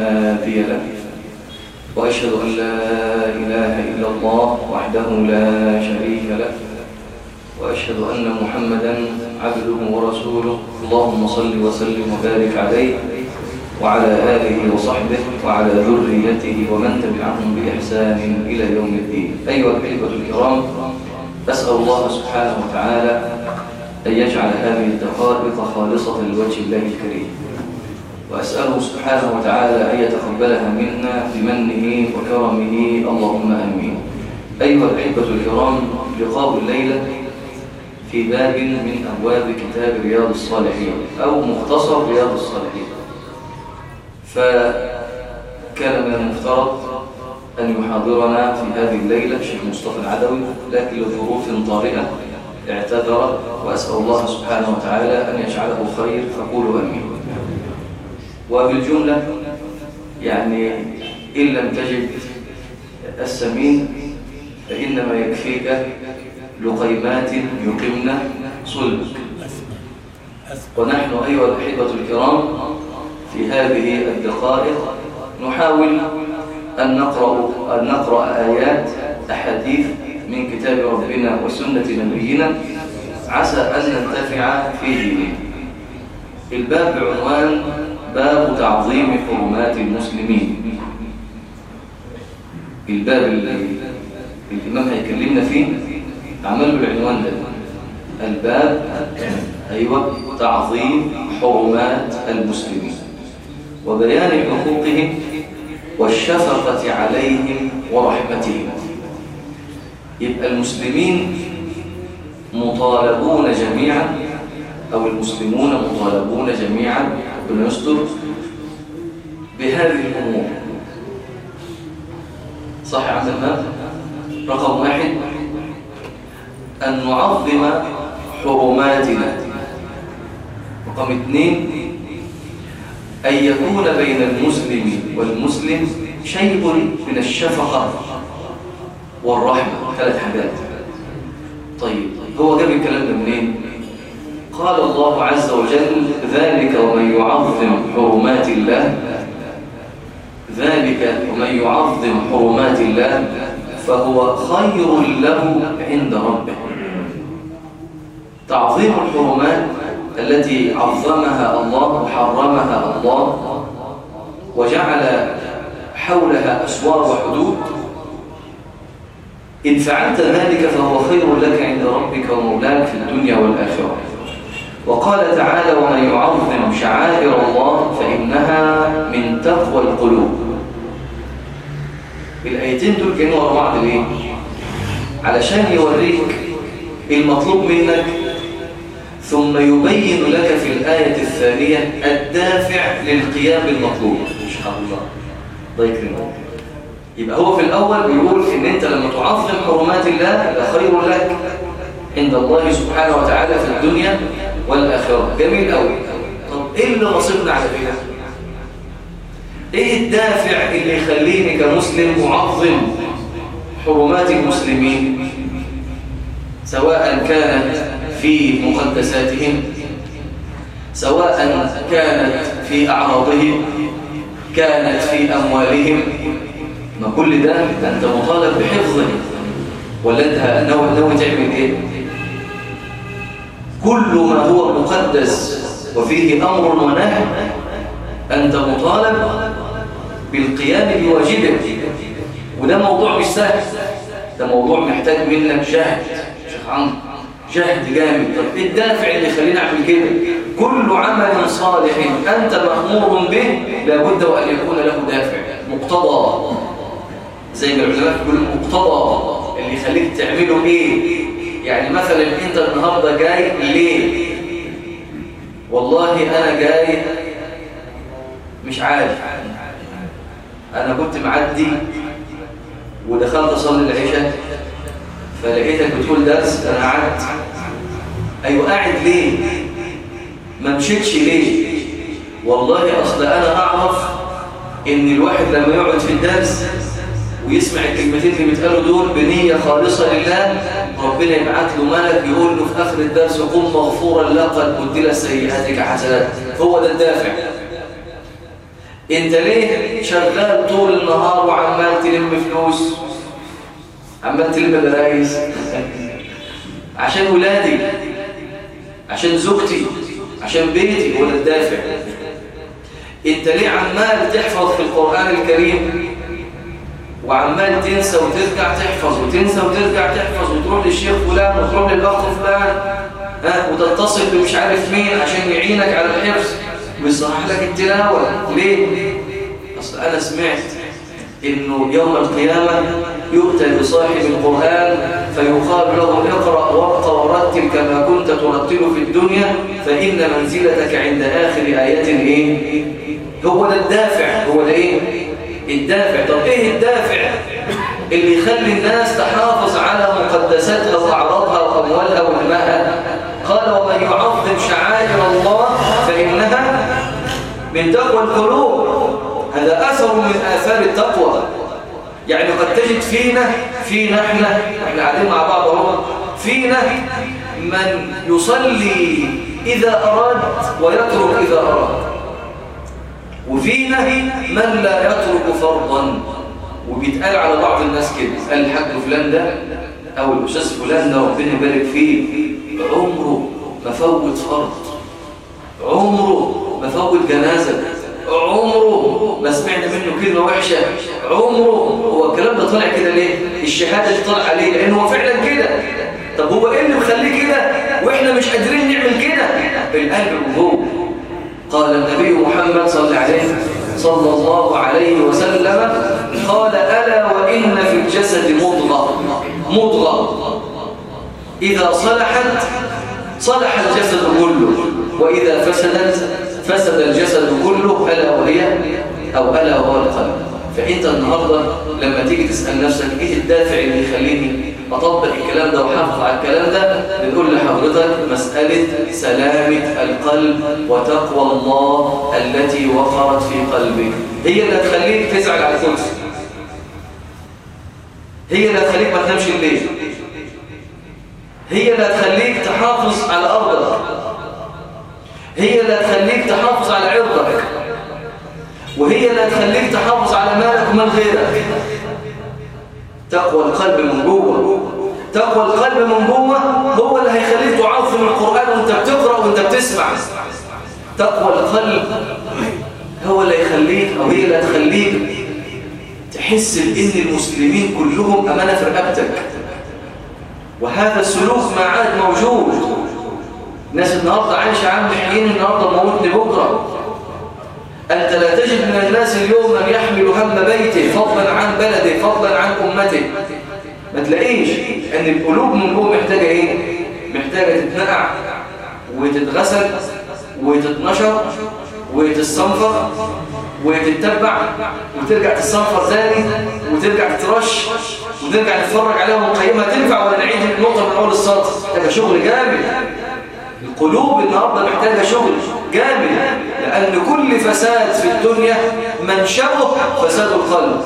هادي له وأشهد أن لا إله إلا الله وحده لا شريك له وأشهد أن محمدا عبده ورسوله اللهم صل وسلم وبارك عليه وعلى آله وصحبه وعلى ذريته ومن تبعهم بإحسان إلى يوم الدين أيها الأحبة الكرام أسأل الله سبحانه وتعالى أن يجعل هذه الدقائق خالصة لوجه الله الكريم وأسأله سبحانه وتعالى أن يتقبلها منا بمنه وكرمه اللهم أمين أيها الأحبة الكرام لقاء الليلة في باب من أبواب كتاب رياض الصالحين أو مختصر رياض الصالحين فكان من المفترض أن يحاضرنا في هذه الليلة الشيخ مصطفى العدوي لكن لظروف طارئة اعتذر وأسأل الله سبحانه وتعالى أن يجعله خير فقولوا أمين وبالجملة يعني إن لم تجد السمين فإنما يكفيك لقيمات يقمن صلبك ونحن أيها الأحبة الكرام في هذه الدقائق نحاول أن نقرأ, أن نقرأ آيات أحاديث من كتاب ربنا وسنة نبينا عسى أن ننتفع في دينه الباب بعنوان باب تعظيم حرمات المسلمين الباب اللي الإمام هيكلمنا فيه عمل له العنوان ده الباب أيوة تعظيم حرمات المسلمين وبيان حقوقهم والشفقة عليهم ورحمتهم يبقى المسلمين مطالبون جميعا أو المسلمون مطالبون جميعا ربنا يستر بهذه الأمور صح يا عبد المال رقم واحد أن نعظم حرماتنا رقم اثنين أن يكون بين المسلم والمسلم شيء من الشفقة والرحمة ثلاث حاجات طيب هو جاب الكلام ده منين قال الله عز وجل ذلك ومن يعظم حرمات الله ذلك ومن يعظم حرمات الله فهو خير له عند ربه تعظيم الحرمات التي عظمها الله وحرمها الله وجعل حولها أسوار وحدود إن فعلت ذلك فهو خير لك عند ربك ومولاك في الدنيا والآخرة وقال تعالى ومن يعظم شعائر الله فإنها من تقوى القلوب الآيتين دول كانوا ورا بعض ليه؟ علشان يوريك المطلوب منك ثم يبين لك في الآية الثانية الدافع للقيام بالمطلوب إن شاء الله الله يكرمك يبقى هو في الأول بيقول إن أنت لما تعظم حرمات الله ده خير لك عند الله سبحانه وتعالى في الدنيا والآخرة جميل قوي طب إيه اللي نصيبنا على كده؟ إيه الدافع اللي يخليني كمسلم أعظم حرمات المسلمين سواء كانت في مقدساتهم سواء كانت في أعراضهم كانت في أموالهم ما كل ده أنت مطالب بحفظه ولا أنت ناوي ناوي تعمل إيه كل ما هو مقدس وفيه أمر ونهي أنت مطالب بالقيام بواجبك وده موضوع مش سهل ده موضوع محتاج منك جهد شيخ عمرو جهد جامد طب ايه الدافع اللي يخليني اعمل كده كل عمل صالح انت مأمور به لابد وان يكون له دافع مقتضى زي ما العلماء بيقولوا مقتضى اللي يخليك تعمله ايه يعني مثلا انت النهارده جاي ليه والله انا جاي مش عارف انا كنت معدي ودخلت اصلي العشاء فلقيتك بتقول درس انا قعدت ايوه قاعد ليه ما مشيتش ليه والله اصل انا اعرف ان الواحد لما يقعد في الدرس ويسمع الكلمتين اللي بيتقالوا دول بنيه خالصه لله ربنا يبعت له ملك يقول له في اخر الدرس قم مغفورا لقد بدل سيئاتك حسنات هو ده الدافع انت ليه شغال طول النهار وعمال تلم فلوس عمال تلم برايس عشان ولادي عشان زوجتي عشان بيتي ولا الدافع انت ليه عمال تحفظ في القرآن الكريم وعمال تنسى وترجع تحفظ وتنسى وترجع تحفظ وتروح للشيخ فلان وتروح للأخ فلان ها وتتصل بمش عارف مين عشان يعينك على الحفظ ويصحح لك التلاوة ليه؟ أصل أنا سمعت إنه يوم القيامة يؤتى بصاحب القرآن فيقال له اقرأ وارقى ورتل كما كنت ترتل في الدنيا فإن منزلتك عند آخر آيات إيه؟ هو ده الدافع هو ده إيه؟ الدافع طب إيه الدافع اللي يخلي الناس تحافظ على مقدساتها وأعراضها وأموالها ودمائها قال ومن يعظم شعائر الله فإنها من تقوى القلوب هذا أثر من آثار التقوى يعني قد تجد فينا فينا احنا احنا قاعدين مع بعض اهو فينا من يصلي إذا أراد ويترك إذا أراد وفينا من لا يترك فرضا وبيتقال على بعض الناس كده قال الحاج فلان ده أو الأستاذ فلان ده ربنا يبارك فيه عمره ما فوت فرض عمره ما فوت جنازة عمره ما سمعنا منه كلمة وحشة عمره هو الكلام ده طالع كده ليه الشهادة دي طالع عليه لأن هو فعلا كده طب هو ايه اللي مخليه كده واحنا مش قادرين نعمل كده القلب وهو قال النبي محمد صلى الله عليه صلى الله عليه وسلم قال ألا وإن في الجسد مضغة مضغة إذا صلحت صلح الجسد كله وإذا فسدت فسد الجسد كله ألا وهي أو ألا وهو القلب فأنت النهاردة لما تيجي تسأل نفسك إيه الدافع اللي يخليني أطبق الكلام ده وحافظ على الكلام ده بنقول لحضرتك مسألة سلامة القلب وتقوى الله التي وقرت في قلبك هي اللي هتخليك تزعل على الكرسي هي اللي هتخليك ما تنامش الليل هي اللي هتخليك تحافظ على أرضك هي اللي هتخليك تحافظ على عرضك وهي اللي هتخليك تحافظ على مالك ومال غيرك تقوى القلب من جوه تقوى القلب من جوه هو اللي هيخليك تعظم القرآن وانت بتقرأ وانت بتسمع تقوى القلب هو اللي هيخليك او هي اللي هتخليك تحس ان المسلمين كلهم امانه في رقبتك وهذا السلوك ما عاد موجود ناس النهارده عايشه عم حين النهارده موتني بكره أنت لا تجد من الناس اليوم من يحمل هم بيته فضلا عن بلده فضلا عن أمته ما تلاقيش أن القلوب من جوه محتاجة إيه؟ محتاجة تتنقع وتتغسل وتتنشر وتتصنفر وتتبع وترجع تتصنفر ثاني وترجع تترش وترجع تتفرج عليها ونقيمها تنفع ولا نعيد النقطة من أول السطر ده شغل جامد القلوب النهاردة محتاجة شغل جامد لأن كل فساد في الدنيا منشأه فساد القلب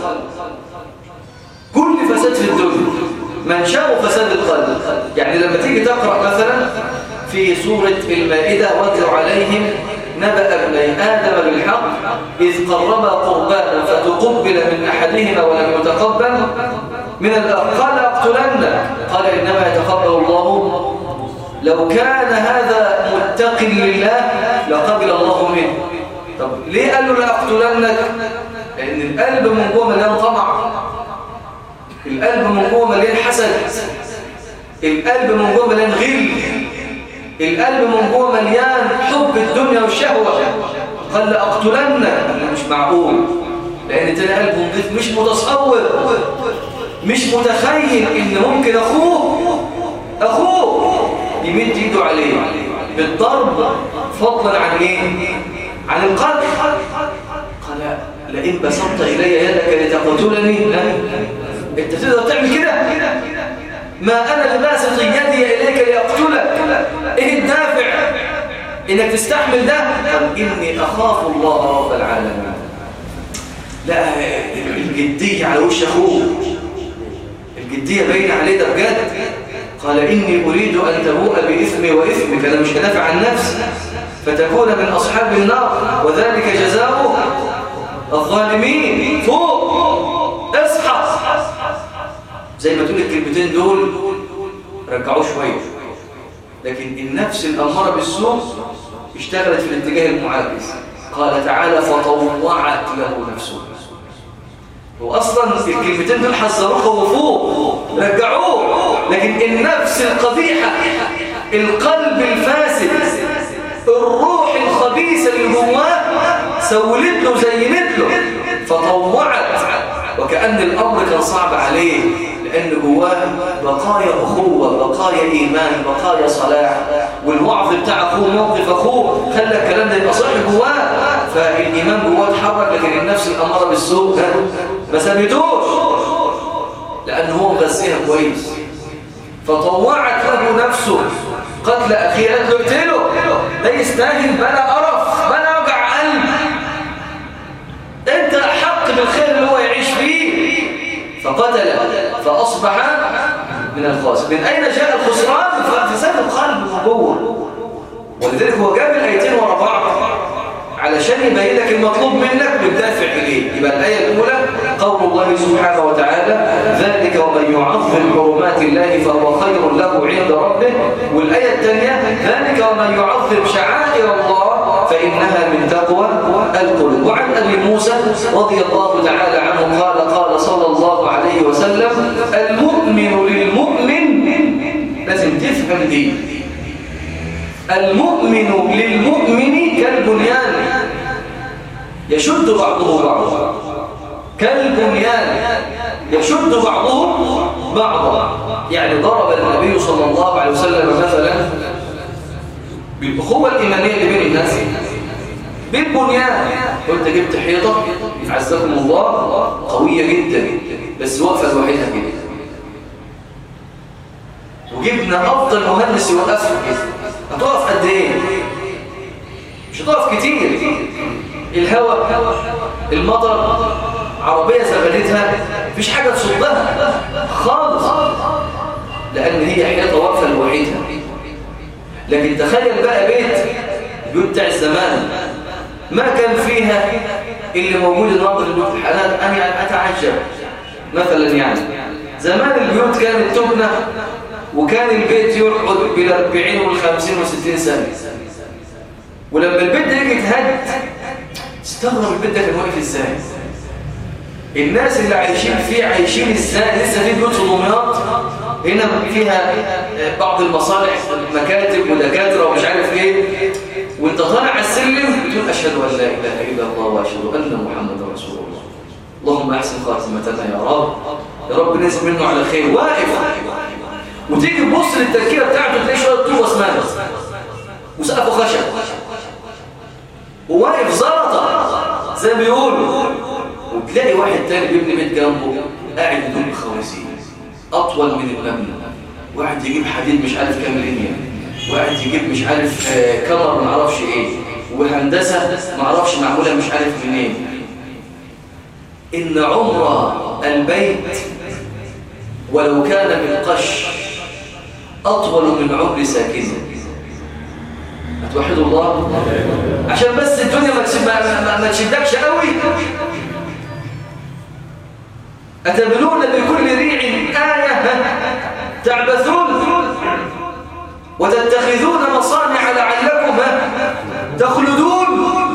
كل فساد في الدنيا منشأه فساد القلب يعني لما تيجي تقرأ مثلا في سورة المائدة واتل عليهم نبأ ابني آدم بالحق إذ قربا قربانا فتقبل من أحدهما ولم يتقبل من الآخر قال أقتلن قال إنما يتقبل الله لو كان هذا متق لله لقبل الله منه طب ليه قال له لا أقتلنك لأن القلب من جوه مليان طمع القلب من جوه مليان حسد القلب من جوه مليان غل القلب من جوه مليان حب الدنيا والشهوة قال لأقتلنك مش معقول لأن تاني قلبه نضيف مش متصور مش متخيل إن ممكن أخوه أخوه يمد ايده عليه بالضرب فضلا عن ايه عن القتل قال لئن بسطت الي يدك لتقتلني لا انت تقدر تعمل كده ما انا بباسط يدي اليك لاقتلك ايه الدافع انك تستحمل ده قال اني اخاف الله رب العالمين لا الجديه على وش اخوه الجديه باينه عليه ده بجد قال إني أريد أن تبوء بإثمي وإثمك أنا مش هدافع عن نفسي فتكون من أصحاب النار وذلك جزاؤه الظالمين فوق اصحى زي ما تقول الكلمتين دول رجعوه شويه لكن النفس الاماره بالسوء اشتغلت في الاتجاه المعاكس قال تعالى فطوعت له نفسه واصلا الكلمتين دول حذروه وفوق رجعوه لكن النفس القبيحه القلب الفاسد الروح الخبيثه اللي جواه سولت له زينت له فطوعت وكأن الأمر كان صعب عليه لأن جواه بقايا أخوة بقايا إيمان بقايا صلاح والوعظ بتاع أخوه موقف أخوه خلى الكلام ده يبقى صحي جواه فالإيمان جواه اتحرك لكن النفس الأمارة بالسوء ما سابتوش لأنه هو مغذيها كويس فطوعت له نفسه قتل أخيه قالت له اقتله ده يستاهل بلا قرف بلا وجع قلب انت أحق بالخير اللي هو يعيش فيه فقتل فأصبح من الخاسر من أين جاء الخسران فساد القلب من جوه ولذلك هو جاب الآيتين ورا بعض علشان يبين لك المطلوب منك بالدافع إليه يبقى الآية الأولى قول الله سبحانه وتعالى ذلك ومن يعظم حرمات الله فهو خير له عند ربه والآية الثانية ذلك ومن يعظم شعائر الله فإنها من تقوى القلوب وعن أبي موسى رضي الله تعالى عنه قال قال صلى الله عليه وسلم المؤمن للمؤمن لازم تفهم دي المؤمن للمؤمن كالبنيان يشد بعضه بعضا كالبنيان يشد بعضه بعضا يعني ضرب النبي صلى الله عليه وسلم مثلا بالأخوة الإيمانية اللي بين الناس بالبنيان وانت جبت حيطة يعزكم الله قوية جدا بس واقفة لوحدها كده وجبنا أفضل مهندس يوقفها كده هتقف قد ايه مش هتقف كتير الهواء المطر عربية زبدتها مفيش حاجة تصدها خالص لأن هي حيطة واقفة لوحدها لكن تخيل بقى بيت البيوت بتاع الزمان ما كان فيها اللي موجود النهارده في البيوت الحالات أنا يعني أتعجب مثلا يعني زمان البيوت كانت تبنى وكان البيت يقعد بالأربعين والخمسين وستين سنة ولما البيت ده يجي يتهد استغرب البيت ده كان واقف ازاي الناس اللي عايشين فيه عايشين ازاي لسه في بيوت في دمياط هنا فيها بعض المصالح مكاتب ودكاتره ومش عارف ايه وانت طالع على السلم بتقول اشهد ان لا اله الا الله واشهد ان محمدا رسول الله اللهم احسن خاتمتنا يا رب يا رب نزل منه على خير واقف وتيجي تبص للتركيبه بتاعته تلاقي شويه طوبه اسمها وسقفه خشب وواقف زلطه زي ما بيقولوا وتلاقي واحد تاني بيبني بيت جنبه قاعد بدون خوازيق اطول من المبنى واحد يجيب حديد مش عارف كام لينيا واحد يجيب مش عارف آه كمر ما اعرفش ايه وهندسه ما اعرفش معموله مش عارف منين ان عمر البيت ولو كان بالقش أطول من عمر ساكنه هتوحدوا الله عشان بس الدنيا ما, ما, ما تشدكش قوي أتبنون بكل ريع آية تعبثون وتتخذون مصانع لعلكم تخلدون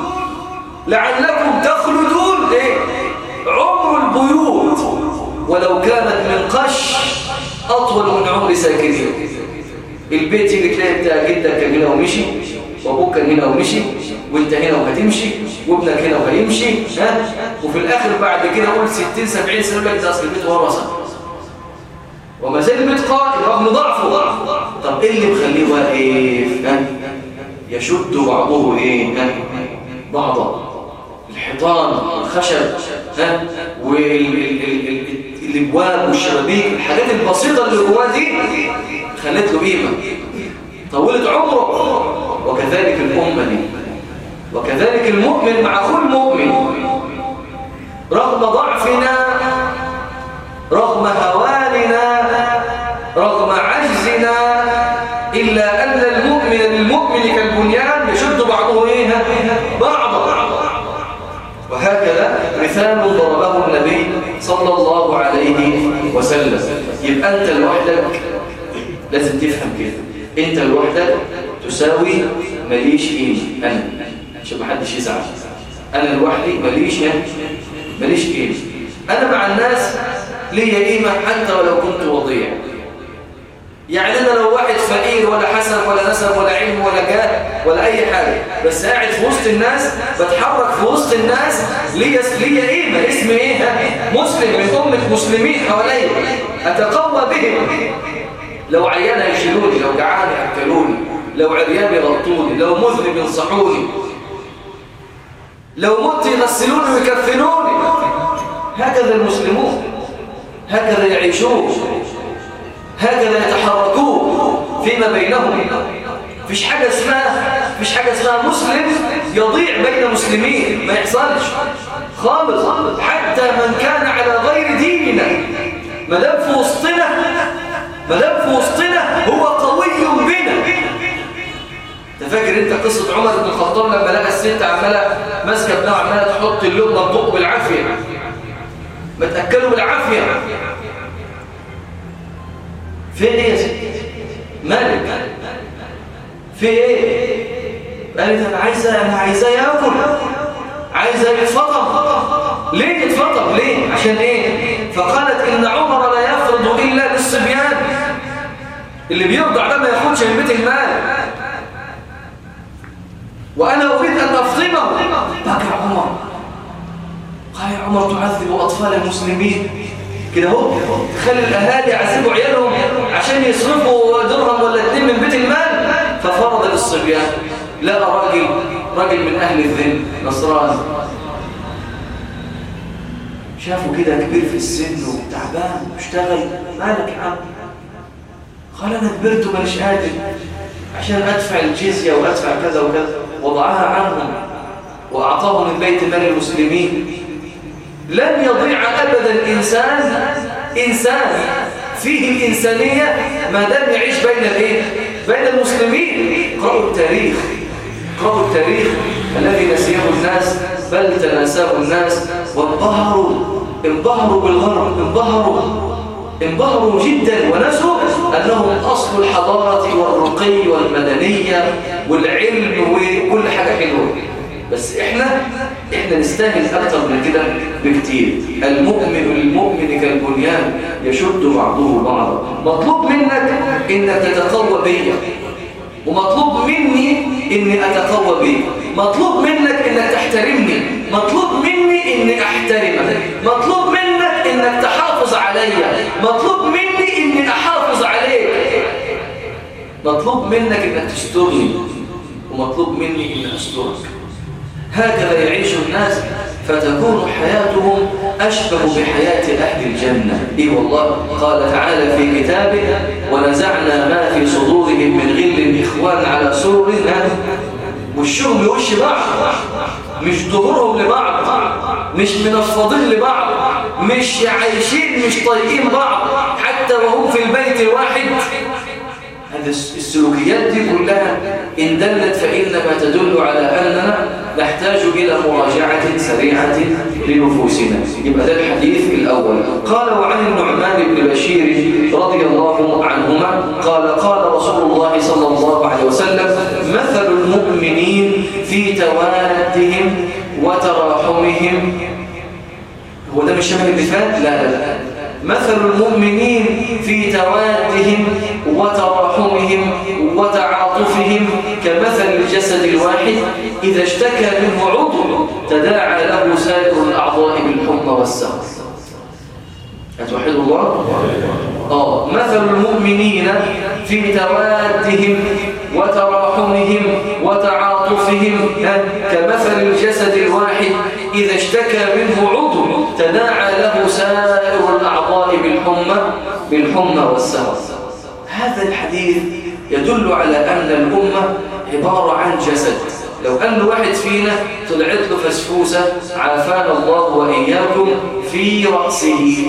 لعلكم تخلدون إيه؟ عمر البيوت ولو كانت من قش أطول من عمر ساكنين البيت يجي تلاقي بتاع جدك كان هنا ومشي وابوك كان هنا ومشي وانت هنا وهتمشي وابنك هنا وهيمشي ها وفي الاخر بعد كده قول 60 70 سنه لك ده اصل البيت ورثه وما زال البيت قائم رغم ضعفه طب ايه اللي مخليه واقف ها يشد بعضه ايه ها بعضا الحيطان الخشب ها والابواب والشبابيك الحاجات البسيطه اللي جواه دي خلت له قيمه طولت عمره وكذلك الامه دي وكذلك المؤمن مع كل مؤمن رغم ضعفنا رغم هواننا رغم عجزنا إلا أن المؤمن للمؤمن كالبنيان يشد بعضه إيه بعضا وهكذا مثال ضربه النبي صلى الله عليه وسلم يبقى أنت لوحدك لازم تفهم كده أنت لوحدك تساوي ماليش قيمة أنا عشان ما حدش يزعل أنا لوحدي ماليش ماليش قيمة أنا مع الناس ليا قيمة حتى ولو كنت وضيع يعني أنا لو واحد فقير ولا حسب ولا نسب ولا علم ولا جاه ولا أي حاجة بس قاعد في وسط الناس بتحرك في وسط الناس ليا ليا قيمة اسمي إيه مسلم من أمة مسلمين حواليا أتقوى بهم لو عيان يشيلوني لو جعان يأكلوني لو عريان يغطوني لو مذنب ينصحوني لو مت يغسلوني ويكفنوني هكذا المسلمون هكذا يعيشون هكذا يتحركون فيما بينهم مفيش حاجة اسمها مفيش حاجة اسمها مسلم يضيع بين مسلمين ما يحصلش خالص حتى من كان على غير ديننا ما دام في وسطنا ما دام في وسطنا هو قوي بنا انت فاكر انت قصة عمر بن الخطاب لما لقى الست عمالة ماسكة ابنها عمالة تحط اللقمة ببقه بالعافية ما تأكلوا بالعافية فين ايه يا ست مالك في ايه قالت انا عايزه انا عايزاه ياكل عايزه يتفطر ليه يتفطر ليه عشان ايه فقالت ان عمر لا يفرض الا للصبيان اللي بيرضع ده ما ياخدش من بيت المال وانا اريد ان افطمه بكى عمر قال يا عمر تعذب اطفال المسلمين كده اهو تخلي الاهالي يعذبوا عيالهم عشان يصرفوا درهم ولا اتنين من بيت المال ففرض للصبيان لقى راجل راجل من اهل الذل نصراني شافه كده كبير في السن وتعبان مشتغل مالك يا عم قال انا كبرت وماليش قادر عشان ادفع الجزيه وادفع كذا وكذا وضعها عنهم واعطاه من بيت مال المسلمين لن يضيع ابدا انسان انسان فيه الانسانيه ما دام يعيش بين الايه بين المسلمين قرأوا التاريخ قرأوا التاريخ الذي نسيه الناس بل تناساه الناس وانبهروا انبهروا بالغرب انبهروا انبهروا جدا ونسوا أنهم أصل الحضارة والرقي والمدنية والعلم وكل حاجة حلوة بس إحنا إحنا نستاهل أكثر من كده بكتير المؤمن للمؤمن كالبنيان يشد بعضه بعضا مطلوب منك إنك تتقوى بيا ومطلوب مني إني أتقوى بيك مطلوب منك إنك تحترمني مطلوب مني إني أحترمك مطلوب منك إنك تحافظ علي مطلوب مني إني أحافظ عليك مطلوب منك إنك تسترني ومطلوب مني إني أسترك هكذا يعيش الناس فتكون حياتهم أشبه بحياة أهل الجنة إي والله قال تعالى في كتابه ونزعنا ما في صدورهم من غل إخوان على سرر وشهم لوش بعض مش ظهورهم لبعض مش منفضين لبعض مش عايشين مش طايقين بعض حتى وهم في البيت الواحد هذه السلوكيات دي كلها إن دلت فإنما تدل على أننا نحتاج إلى مراجعة سريعة لنفوسنا يبقى ده الحديث الأول قال وعن النعمان بن بشير رضي الله عنهما قال قال رسول الله صلى الله عليه وسلم مثل المؤمنين في توادهم وتراحمهم هو ده مش شبه المثال؟ لا لا لا مثل المؤمنين في توادهم وتراحمهم وتعاطفهم كمثل الجسد الواحد إذا اشتكى منه عضو تداعى له سائر الأعضاء بالحمى والسهر أتوحد الله؟ آه مثل المؤمنين في توادهم وتراحمهم وتعاطفهم كمثل الجسد الواحد إذا اشتكى منه عضو تداعى له سائر الأعضاء بالحمى بالحمى والسهر هذا الحديث يدل على أن الأمة عبارة عن جسد لو أن واحد فينا طلعت له فسفوسة عافانا الله وإياكم في رأسه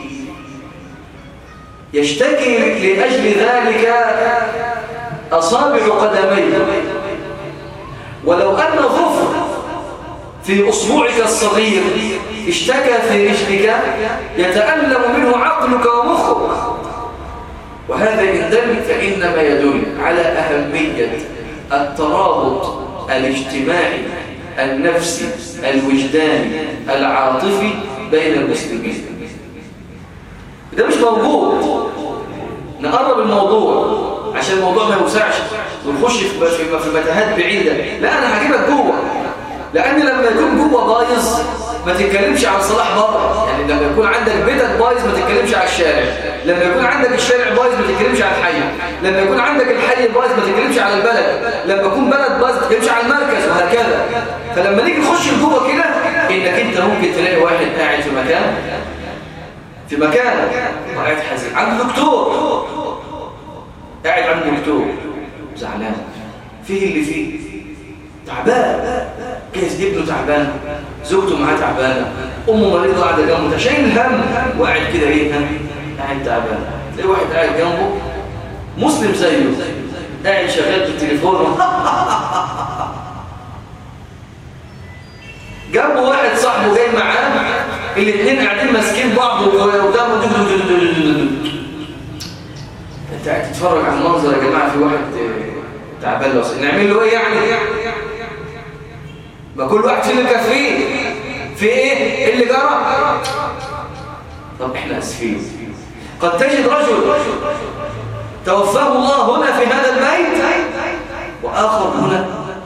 يشتكي لأجل ذلك أصابع قدميه ولو أن ظفر في أصبعك الصغير اشتكى في رجلك يتألم منه عقلك ومخك وهذا إن دل فإنما يدل على أهمية الترابط الاجتماعي النفسي الوجداني العاطفي بين المسلمين ده مش موجود نقرب الموضوع عشان الموضوع ما يوسعش ونخش في في متاهات بعيدة لا أنا هجيبك جوه لأن لما يكون جوه بايظ ما تتكلمش عن صلاح بره يعني لما يكون عندك بيتك بايظ ما تتكلمش على الشارع لما يكون عندك الشارع بايظ ما تتكلمش على الحي لما يكون عندك الحي بايظ ما تتكلمش على البلد لما يكون بلد بايظ ما تتكلمش على المركز وهكذا فلما نيجي نخش جوه كده انك انت ممكن تلاقي واحد قاعد في مكان في مكان قاعد حزين عنده دكتور قاعد عنده دكتور زعلان فيه اللي فيه تعبان جايز ابنه تعبان زوجته معاه تعبانه امه مريضه قاعده جنبه شايل هم وقاعد كده ايه قاعد تعبان تلاقي واحد قاعد جنبه مسلم زيه قاعد شغال بالتليفون جنبه واحد صاحبه جاي معاه الاثنين قاعدين ماسكين بعض وقدامه انت قاعد تتفرج على المنظر يا جماعه في واحد تعبان لو نعمل له ايه يعني ما كل واحد فينا كفيه في ايه إيه اللي جرى طب احنا اسفين قد تجد رجل توفاه الله هنا في هذا البيت واخر هنا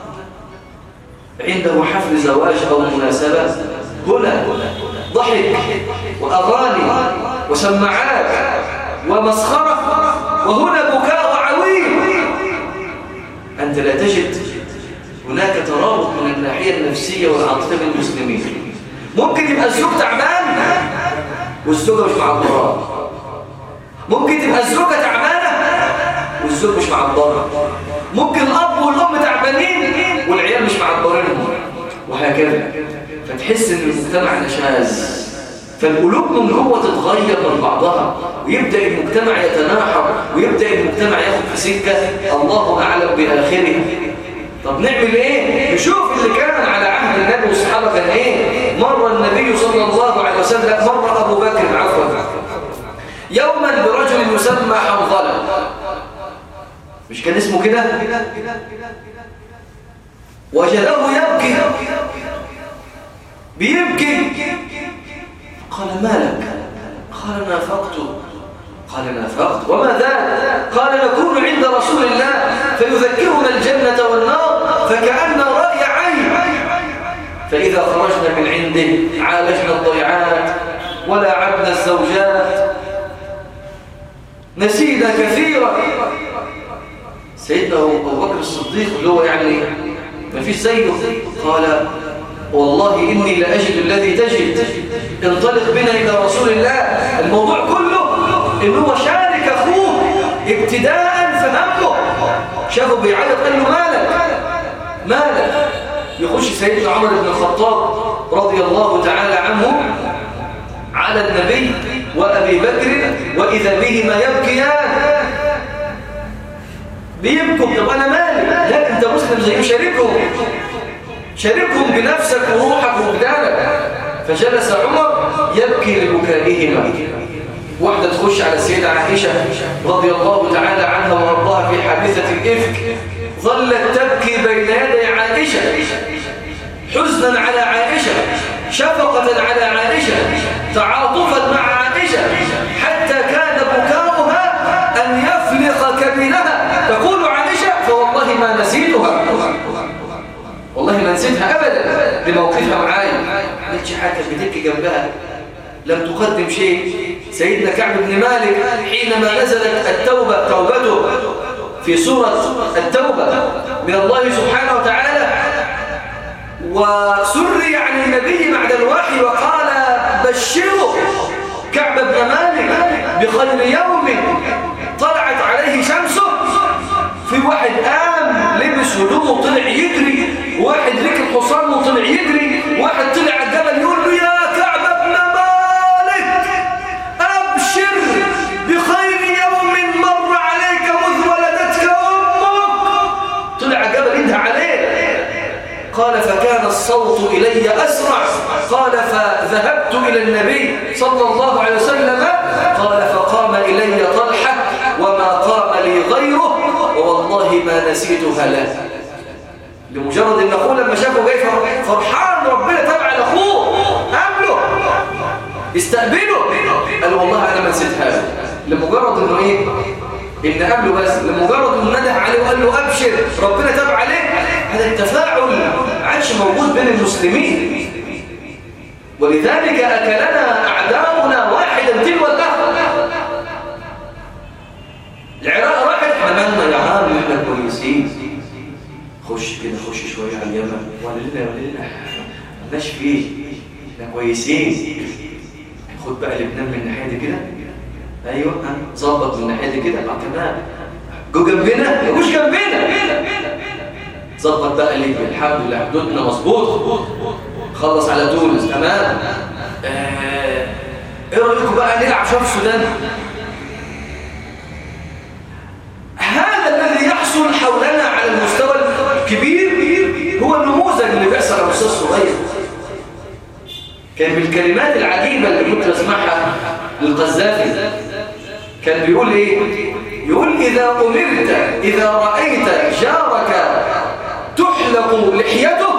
عنده حفل زواج او مناسبه هنا ضحك واغاني وسماعات ومسخره وهنا بكاء وعويل انت لا تجد هناك ترابط من الناحية النفسية والعاطفية بين المسلمين ممكن يبقى الزوج تعبان والزوجة مش معبرة ممكن تبقى الزوجة تعبانة والزوج مش معبرة ممكن الأب والأم تعبانين والعيال مش معبرينهم وهكذا فتحس ان المجتمع نشاز فالقلوب من جوه تتغير من بعضها ويبدأ المجتمع يتناحر ويبدأ المجتمع ياخد في سكة الله أعلم بآخره طب نعمل ايه نشوف اللي كان على عهد النبي والصحابه كان ايه مر النبي صلى الله عليه وسلم مر ابو بكر عفوا يوما برجل يسمى حنظله مش كان اسمه كده وجده يبكي بيبكي قال مالك قال نافقت قال نافقت وما ذاك قال نكون عند رسول الله فيذكرنا الجنة والنار فكأن رأي عين فإذا خرجنا من عنده عالجنا الضيعات ولاعبنا الزوجات نسينا كثيرا سيدنا أبو بكر الصديق اللي هو يعني ما فيش زيه قال والله إني لأجد الذي تجد انطلق بنا إلى رسول الله الموضوع كله إن هو شارك أخوه ابتداء في همه شافه بيعيط قال له مالك مالك يخش سيدنا عمر بن الخطاب رضي الله تعالى عنه على النبي وأبي بكر وإذا بهما يبكيان بيبكوا طب أنا مالي لا أنت مسلم زي شاركهم شاركهم بنفسك وروحك وبدانك فجلس عمر يبكي لبكائهما واحدة تخش على السيدة عائشة رضي الله تعالى عنها وارضاها في حادثة الإفك ظلت تبكي بين يدي عائشة حزنا على عائشة شفقة على عائشة تعاطفا مع عائشة حتى كان بكاؤها أن يفلق كبيرها تقول عائشة فوالله ما نسيتها والله ما نسيتها أبدا لموقفها معايا قلتش حاجة بتبكي جنبها لم تقدم شيء سيدنا كعب بن مالك حينما نزلت التوبة توبته في سورة التوبة من الله سبحانه وتعالى وسري عن النبي بعد الوحي وقال بشروا كعب بن مالك بخير يوم طلعت عليه شمسه في واحد قام لبس هدومه طلع يجري واحد ركب حصان وطلع يجري واحد طلع على الجبل يقول له يا كعب بن مالك أبشر بخير يوم مر عليك مذ ولدتك أمك طلع على الجبل انتهى عليه قال فكان الصوت إلي أسرع قال فذهبت إلى النبي صلى الله عليه وسلم قال فقام إلي طلحة وما قام لي غيره ووالله ما نسيتها له لمجرد ان اخوه لما شافه جاي فرحان ربنا تبع لاخوه قابله استقبله قال والله انا ما نسيتها له لمجرد انه ايه ان قابله بس لمجرد انه نده عليه وقال له ابشر ربنا تاب عليك هذا التفاعل عادش موجود بين المسلمين ولذلك اكلنا اعداؤنا واحدا تلو الاخر العراق راحت احنا مالنا يا عم احنا كويسين خش كده خش شويه على اليمن ولا لنا ولا لنا مالناش فيه احنا كويسين خد بقى لبنان من الناحيه دي كده ايوه ظبط من الناحيه دي كده بقى تمام جو جنبنا مش جنبنا ظبط بقى ليبيا الحمد لله حدودنا مظبوط خلص على تونس تمام آه، ايه رايكم بقى نلعب شويه في السودان هذا الذي يحصل حولنا على المستوى الكبير هو النموذج اللي بيحصل على المستوى الصغير كان بالكلمات العجيبة اللي كنت بسمعها للقذافي كان بيقول ايه يقول إذا أمرت إذا رأيت جارك تحلق لحيته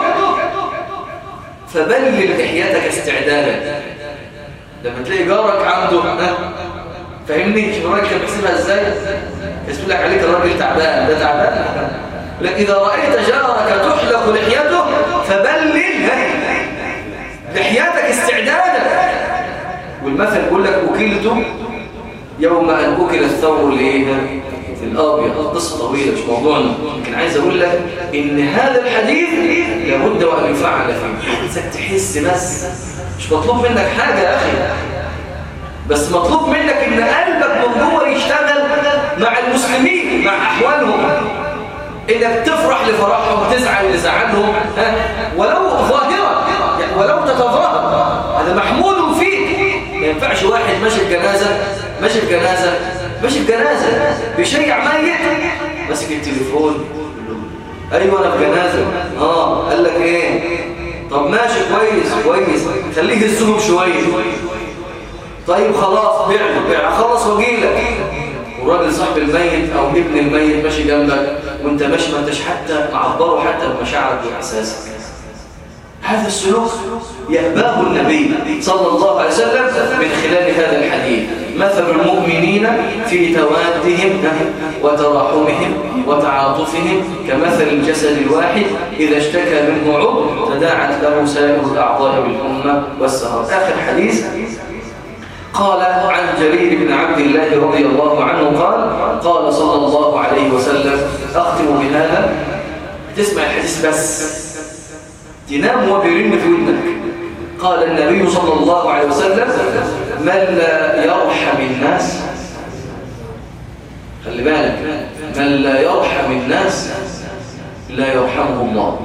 فبلل لحيتك استعدادا لما تلاقي جارك عنده فاهمني شوف الراجل كان بيحسبها ازاي يقول لك عليك الراجل تعبان ده تعبان لك اذا رايت جارك تحلق لحيته فبلل لحياتك استعدادا والمثل يقول لك اكلت يوم ان اكل الثور الايه الابيض قصه طويله مش موضوعنا لكن عايز اقول لك ان هذا الحديث لابد وان يفعل فيه عايزك تحس بس مش مطلوب منك حاجه يا اخي بس مطلوب منك ان قلبك من جوه يشتغل مع المسلمين مع احوالهم انك تفرح لفرحهم وتزعل لزعلهم ولو ظاهرا يعني ولو تتظاهر هذا محمود فيك ما ينفعش واحد ماشي الجنازه ماشي الجنازه ماشي الجنازه بيشيع ميت ماسك التليفون ايوه انا في جنازه اه قال لك ايه طب ماشي كويس كويس خليه يهزهم شويه طيب خلاص بيع بيع خلص واجيلك والراجل صاحب الميت او ابن الميت ماشي جنبك وانت ماشي ما انتش حتى معبره حتى بمشاعرك واحساسك هذا السلوك يأباه النبي صلى الله عليه وسلم من خلال هذا الحديث مثل المؤمنين في توادهم وتراحمهم وتعاطفهم كمثل الجسد الواحد إذا اشتكى منه عضو تداعت له سائر الأعضاء بالأمة والسهر آخر حديث قال عن جرير بن عبد الله رضي الله عنه قال قال صلى الله عليه وسلم أختم بهذا تسمع الحديث بس تنام وبيرن في ودنك قال النبي صلى الله عليه وسلم من لا يرحم الناس خلي بالك من لا يرحم الناس لا يرحمه الله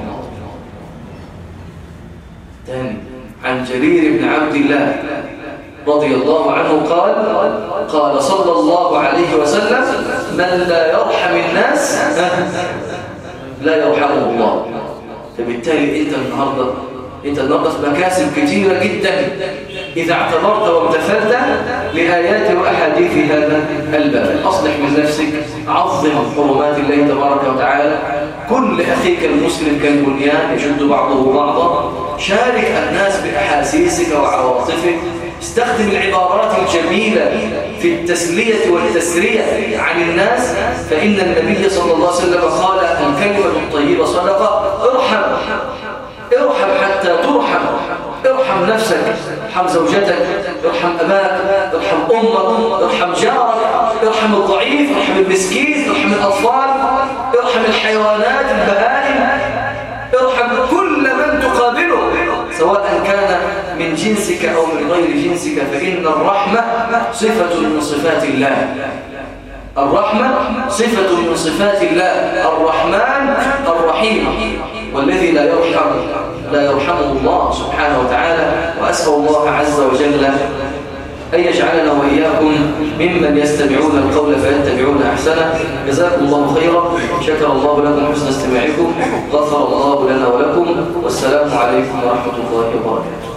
تاني عن جرير بن عبد الله رضي الله عنه قال قال صلى الله عليه وسلم من لا يرحم الناس لا يرحمه الله فبالتالي انت النهاردة انت النهاردة في مكاسب كثيرة جدا إذا اعتبرت وامتثلت لآيات وأحاديث هذا الباب أصلح من نفسك عظم حرمات الله تبارك وتعالى كل أخيك المسلم كالبنيان يشد بعضه بعضا شارك الناس بأحاسيسك وعواطفك استخدم العبارات الجميلة في التسلية والتسرية عن الناس فإن النبي صلى الله عليه وسلم قال الكلمة الطيبة صدقة ارحم ارحم حتى ترحم ارحم نفسك ارحم زوجتك ارحم أباك ارحم أمك ارحم جارك ارحم الضعيف ارحم المسكين ارحم الأطفال ارحم الحيوانات البهائم ارحم كل من تقابله سواء كان من جنسك أو من غير جنسك فإن الرحمة صفة من صفات الله الرحمة صفة من صفات الله الرحمن الرحيم والذي لا يرحم لا يرحمه الله سبحانه وتعالى وأسأل الله عز وجل أن يجعلنا وإياكم ممن يستمعون القول فيتبعون أحسنه جزاكم الله خيرا شكر الله لكم حسن استماعكم غفر الله لنا ولكم والسلام عليكم ورحمة الله وبركاته